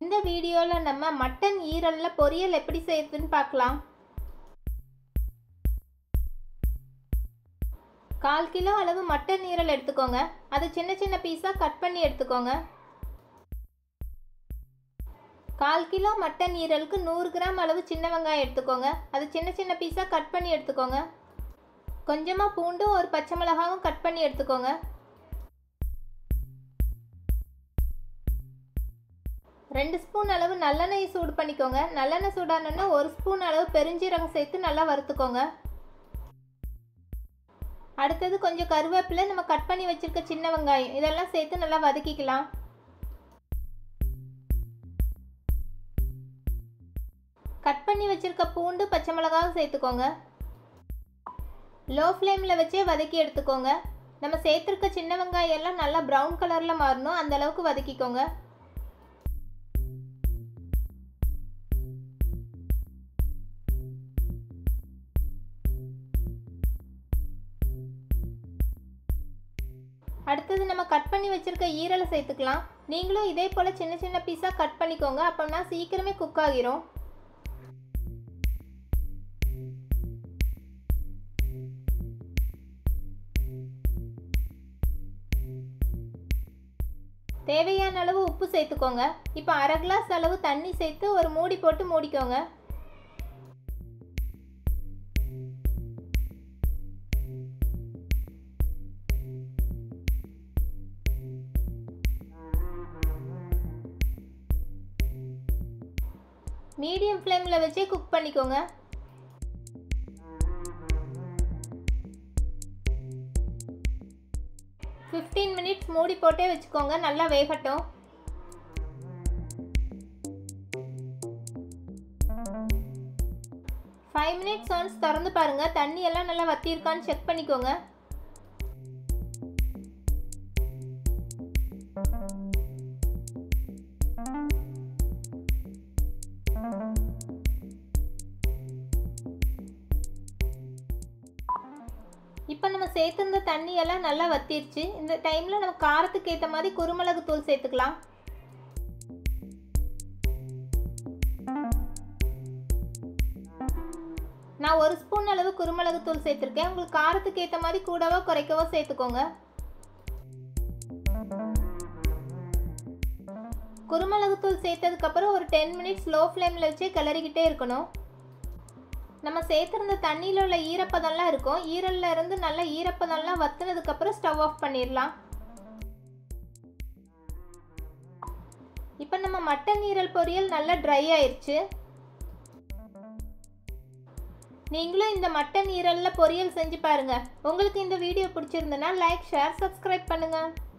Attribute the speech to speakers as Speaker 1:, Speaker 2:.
Speaker 1: இந்த வீடியோவில் நம்ம மட்டன் ஈரலில் பொரியல் எப்படி செய்யறதுன்னு பார்க்கலாம் கால் கிலோ அளவு மட்டன் ஈரல் எடுத்துக்கோங்க அதை சின்ன சின்ன பீஸாக கட் பண்ணி எடுத்துக்கோங்க கால் கிலோ மட்டன் ஈரலுக்கு நூறு கிராம் அளவு சின்ன வெங்காயம் எடுத்துக்கோங்க அது சின்ன சின்ன பீஸாக கட் பண்ணி எடுத்துக்கோங்க கொஞ்சமாக பூண்டும் ஒரு பச்சை மிளகாவும் கட் பண்ணி எடுத்துக்கோங்க ரெண்டு ஸ்பூன் அளவு நல்லெண்ணெய் சூடு பண்ணிக்கோங்க நல்லெண்ணெய் சூடானோன்னா ஒரு ஸ்பூன் அளவு பெருஞ்சீரகம் சேர்த்து நல்லா வறுத்துக்கோங்க அடுத்தது கொஞ்சம் கருவேப்பிலை நம்ம கட் பண்ணி வச்சுருக்க சின்ன வெங்காயம் இதெல்லாம் சேர்த்து நல்லா வதக்கிக்கலாம் கட் பண்ணி வச்சுருக்க பூண்டு பச்சை மிளகாவும் சேர்த்துக்கோங்க லோ ஃப்ளேமில் வச்சே வதக்கி எடுத்துக்கோங்க நம்ம சேர்த்துருக்க சின்ன வெங்காயம் எல்லாம் நல்லா ப்ரௌன் கலரில் மாறணும் அந்த அளவுக்கு வதக்கிக்கோங்க அடுத்தது நம்ம கட் பண்ணி வச்சுருக்க ஈரலை சேர்த்துக்கலாம் நீங்களும் இதே போல் சின்ன சின்ன பீஸாக கட் பண்ணிக்கோங்க அப்போனா சீக்கிரமே குக் ஆகிரும் தேவையான அளவு உப்பு சேர்த்துக்கோங்க இப்போ அரை கிளாஸ் அளவு தண்ணி சேர்த்து ஒரு மூடி போட்டு மூடிக்கோங்க மீடியம் ஃப்ளேமில் வச்சே குக் பண்ணிக்கோங்க ஃபிஃப்டீன் மினிட்ஸ் மூடி போட்டே வச்சுக்கோங்க நல்லா வேகட்டும் ஃபைவ் மினிட்ஸ் ஒன்ஸ் திறந்து பாருங்கள் தண்ணி எல்லாம் நல்லா வத்திருக்கான்னு செக் பண்ணிக்கோங்க இப்போ நம்ம சேர்த்துருந்த தண்ணி எல்லாம் நல்லா வத்திருச்சு இந்த டைமில் நம்ம காரத்துக்கு ஏற்ற மாதிரி குருமிளகு தூள் சேர்த்துக்கலாம் நான் ஒரு ஸ்பூன் அளவு குருமிளகு தூள் சேர்த்துருக்கேன் உங்களுக்கு காரத்துக்கு ஏற்ற மாதிரி கூடவோ குறைக்கவோ சேர்த்துக்கோங்க குருமிளகு தூள் சேர்த்ததுக்கப்புறம் ஒரு டென் மினிட்ஸ் லோ ஃப்ளேமில் வச்சு கிளறிக்கிட்டே இருக்கணும் நம்ம சேர்த்துருந்த தண்ணியில் உள்ள ஈரப்பதம்லாம் இருக்கும் ஈரலில் இருந்து நல்லா ஈரப்பதம்லாம் வத்துனதுக்கப்புறம் ஸ்டவ் ஆஃப் பண்ணிடலாம் இப்போ நம்ம மட்டன் ஈரல் பொரியல் நல்லா ட்ரை ஆயிடுச்சு நீங்களும் இந்த மட்டன் ஈரலில் பொரியல் செஞ்சு பாருங்கள் உங்களுக்கு இந்த வீடியோ பிடிச்சிருந்தனா லைக் ஷேர் சப்ஸ்கிரைப் பண்ணுங்கள்